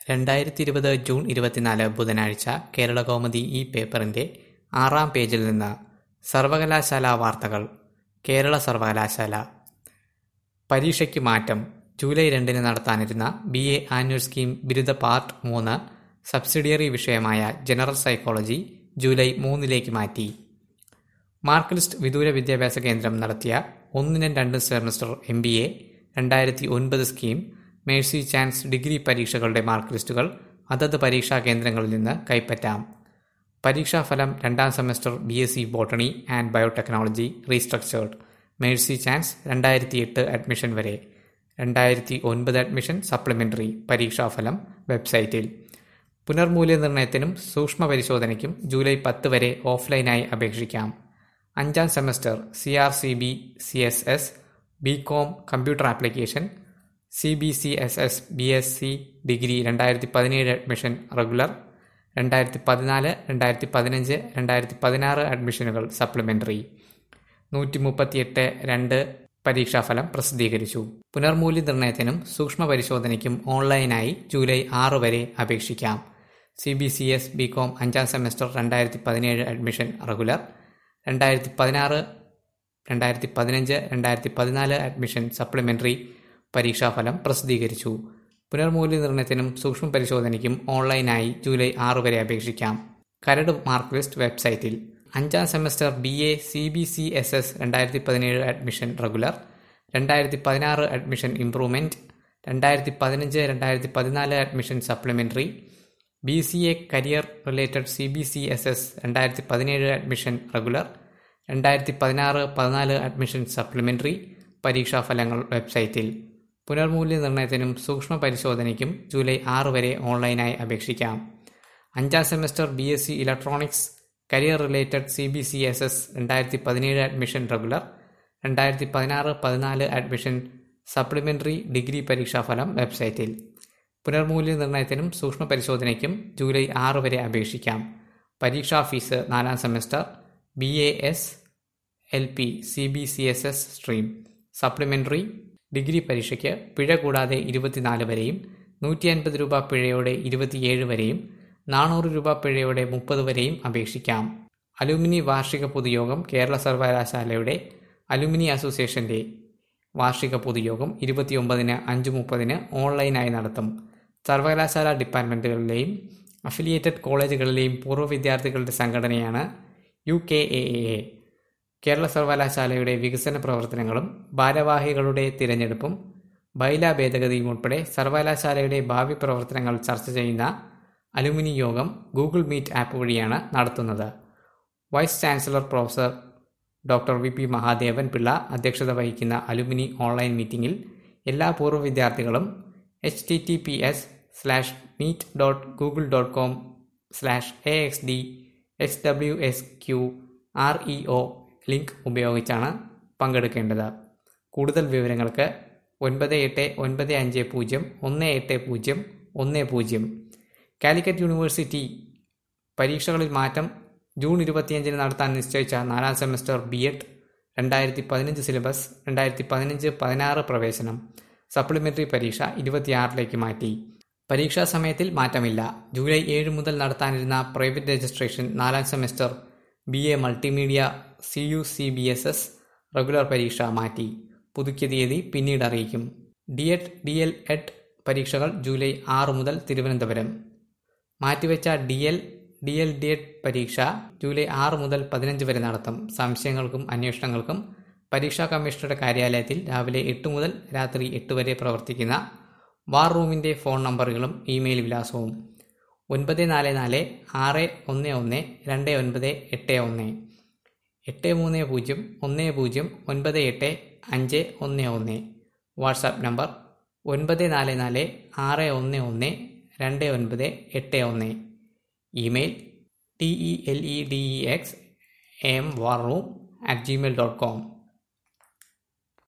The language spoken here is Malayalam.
രണ്ടായിരത്തി ഇരുപത് ജൂൺ ഇരുപത്തിനാല് ബുധനാഴ്ച കേരളകൗമുദി ഈ പേപ്പറിന്റെ ആറാം പേജിൽ നിന്ന് സർവകലാശാല വാർത്തകൾ കേരള സർവകലാശാല പരീക്ഷയ്ക്ക് മാറ്റം ജൂലൈ രണ്ടിന് നടത്താനിരുന്ന ബി എ ആനുവൽ സ്കീം ബിരുദ പാർട്ട് മൂന്ന് സബ്സിഡിയറി വിഷയമായ ജനറൽ സൈക്കോളജി ജൂലൈ മൂന്നിലേക്ക് മാറ്റി മാർക്ക് ലിസ്റ്റ് വിദൂര വിദ്യാഭ്യാസ കേന്ദ്രം നടത്തിയ ഒന്നിനും രണ്ടും സെമസ്റ്റർ എം ബി എ രണ്ടായിരത്തി ഒൻപത് സ്കീം മേഴ്സി ചാൻസ് ഡിഗ്രി പരീക്ഷകളുടെ മാർക്ക് ലിസ്റ്റുകൾ അതത് പരീക്ഷാ കേന്ദ്രങ്ങളിൽ നിന്ന് കൈപ്പറ്റാം പരീക്ഷാഫലം രണ്ടാം semester B S C botany and biotechnology restructured mercy chance രണ്ടായിരത്തി എട്ട് അഡ്മിഷൻ വരെ രണ്ടായിരത്തി ഒൻപത് അഡ്മിഷൻ സപ്ലിമെന്ററി പരീക്ഷാഫലം വെബ്സൈറ്റിൽ പുനർമൂല്യനിർണ്ണയത്തിനും സൂക്ഷ്മ പരിശോധനയ്ക്കും ജൂലൈ പത്ത് വരെ ഓഫ്ലൈനായി അപേക്ഷിക്കാം അഞ്ചാം semester C R C B C S S B com computer application C B C S S B S C degree രണ്ടായിരത്തി പതിനേഴ് അഡ്മിഷൻ റെഗുലർ രണ്ടായിരത്തി പതിനാല് രണ്ടായിരത്തി പതിനഞ്ച് രണ്ടായിരത്തി പതിനാറ് അഡ്മിഷനുകൾ സപ്ലിമെന്ററി നൂറ്റി മുപ്പത്തിയെട്ട് രണ്ട് പരീക്ഷാഫലം പ്രസിദ്ധീകരിച്ചു പുനർമൂല്യനിർണ്ണയത്തിനും സൂക്ഷ്മ പരിശോധനയ്ക്കും ഓൺലൈനായി ജൂലൈ ആറ് വരെ അപേക്ഷിക്കാം C B C S B com അഞ്ചാം സെമസ്റ്റർ രണ്ടായിരത്തി പതിനേഴ് അഡ്മിഷൻ റെഗുലർ രണ്ടായിരത്തി പതിനാറ് രണ്ടായിരത്തി പതിനഞ്ച് രണ്ടായിരത്തി പതിനാല് അഡ്മിഷൻ സപ്ലിമെന്ററി പരീക്ഷാഫലം പ്രസിദ്ധീകരിച്ചു പുനർമൂല്യനിർണ്ണയത്തിനും സൂക്ഷ്മ പരിശോധനയ്ക്കും ഓൺലൈനായി ജൂലൈ ആറ് വരെ അപേക്ഷിക്കാം കരട് മാർക്ക് ലിസ്റ്റ് വെബ്സൈറ്റിൽ അഞ്ചാം semester B A C B C S S രണ്ടായിരത്തി പതിനേഴ് അഡ്മിഷൻ റെഗുലർ രണ്ടായിരത്തി പതിനാറ് അഡ്മിഷൻ ഇംപ്രൂവ്മെന്റ് രണ്ടായിരത്തി പതിനഞ്ച് രണ്ടായിരത്തി പതിനാല് admission supplementary B C A career related C B C S S രണ്ടായിരത്തി പതിനേഴ് അഡ്മിഷൻ റെഗുലർ രണ്ടായിരത്തി പതിനാറ് പതിനാല് അഡ്മിഷൻ സപ്ലിമെന്ററി പരീക്ഷാഫലങ്ങൾ വെബ്സൈറ്റിൽ പുനർമൂല്യനിർണ്ണയത്തിനും സൂക്ഷ്മ പരിശോധനയ്ക്കും ജൂലൈ ആറ് വരെ ഓൺലൈനായി അപേക്ഷിക്കാം അഞ്ചാം semester B S C electronics career related C B C S S രണ്ടായിരത്തി പതിനേഴ് അഡ്മിഷൻ റെഗുലർ രണ്ടായിരത്തി പതിനാറ് പതിനാല് അഡ്മിഷൻ സപ്ലിമെന്ററി ഡിഗ്രി പരീക്ഷാഫലം വെബ്സൈറ്റിൽ പുനർമൂല്യനിർണ്ണയത്തിനും സൂക്ഷ്മ പരിശോധനയ്ക്കും ജൂലൈ ആറ് വരെ അപേക്ഷിക്കാം പരീക്ഷാ ഫീസ് നാലാം semester B A S L P C B C S S stream supplementary degree പരീക്ഷയ്ക്ക് പിഴ കൂടാതെ ഇരുപത്തിനാല് വരെയും നൂറ്റി അൻപത് രൂപ പിഴയോടെ ഇരുപത്തിയേഴ് വരെയും നാനൂറ് രൂപ പിഴയോടെ മുപ്പത് വരെയും അപേക്ഷിക്കാം അലുമിനി വാർഷിക പൊതുയോഗം കേരള സർവകലാശാലയുടെ അലുമിനി അസോസിയേഷന്റെ വാർഷിക പൊതുയോഗം ഇരുപത്തിയൊമ്പതിന് അഞ്ച് മുപ്പതിന് ഓൺലൈനായി നടത്തും സർവകലാശാല ഡിപ്പാർട്ട്മെന്റുകളിലെയും അഫിലിയേറ്റഡ് കോളേജുകളിലെയും പൂർവ്വ വിദ്യാർത്ഥികളുടെ സംഘടനയാണ് U K A A Kerala സർവകലാശാലയുടെ വികസന പ്രവർത്തനങ്ങളും ഭാരവാഹികളുടെ തിരഞ്ഞെടുപ്പും ബൈല ഭേദഗതിയും ഉൾപ്പെടെ സർവകലാശാലയുടെ ഭാവി പ്രവർത്തനങ്ങൾ ചർച്ച ചെയ്യുന്ന അലുമിനി യോഗം ഗൂഗിൾ മീറ്റ് ആപ്പ് വഴിയാണ് നടത്തുന്നത് vice chancellor professor doctor V P Mahadevan Pillai അധ്യക്ഷത വഹിക്കുന്ന അലുമിനി ഓൺലൈൻ മീറ്റിംഗിൽ എല്ലാ പൂർവ്വ വിദ്യാർത്ഥികളും H T T P S slash meet dot Google dot com slash A X D H W S Q R E O link ഉപയോഗിച്ചാണ് പങ്കെടുക്കേണ്ടത് കൂടുതൽ വിവരങ്ങൾക്ക് ഒൻപത് എട്ട് ഒൻപത് അഞ്ച് പൂജ്യം ഒന്ന് എട്ട് പൂജ്യം ഒന്ന് പൂജ്യം കാലിക്കറ്റ് യൂണിവേഴ്സിറ്റി പരീക്ഷകളിൽ മാറ്റം ജൂൺ ഇരുപത്തിയഞ്ചിന് നടത്താൻ നിശ്ചയിച്ച നാലാം സെമസ്റ്റർ ബി എഡ് രണ്ടായിരത്തി പതിനഞ്ച് സിലബസ് രണ്ടായിരത്തി പതിനഞ്ച് പതിനാറ് പ്രവേശനം സപ്ലിമെന്ററി പരീക്ഷ ഇരുപത്തിയാറിലേക്ക് മാറ്റി പരീക്ഷാ സമയത്തിൽ മാറ്റമില്ല ജൂലൈ ഏഴ് മുതൽ നടത്താനിരുന്ന പ്രൈവറ്റ് രജിസ്ട്രേഷൻ നാലാം semester B A multimedia C U C B S S regular പരീക്ഷ മാറ്റി പുതുക്കിയ തീയതി പിന്നീട് അറിയിക്കും D Ed D L Ed പരീക്ഷകൾ ജൂലൈ ആറ് മുതൽ തിരുവനന്തപുരം മാറ്റിവെച്ച D L D L D Ed പരീക്ഷ ജൂലൈ ആറ് മുതൽ പതിനഞ്ച് വരെ നടത്തും സംശയങ്ങൾക്കും അന്വേഷണങ്ങൾക്കും പരീക്ഷാ കമ്മീഷണറുടെ കാര്യാലയത്തിൽ രാവിലെ എട്ട് മുതൽ രാത്രി എട്ട് വരെ പ്രവർത്തിക്കുന്ന വാർ റൂമിൻ്റെ ഫോൺ നമ്പറുകളും ഇമെയിൽ വിലാസവും ഒൻപത് നാല് നാല് ആറ് ഒന്ന് ഒന്ന് രണ്ട് ഒൻപത് എട്ട് ഒന്ന് എട്ട് മൂന്ന് പൂജ്യം ഒന്ന് പൂജ്യം ഒൻപത് എട്ട് അഞ്ച് ഒന്ന് ഒന്ന് വാട്സാപ്പ് നമ്പർ ഒൻപത് നാല് നാല് ആറ് ഒന്ന് ഒന്ന് രണ്ട് ഒൻപത് എട്ട് ഒന്ന് email T E L E D E X M war room at Gmail dot com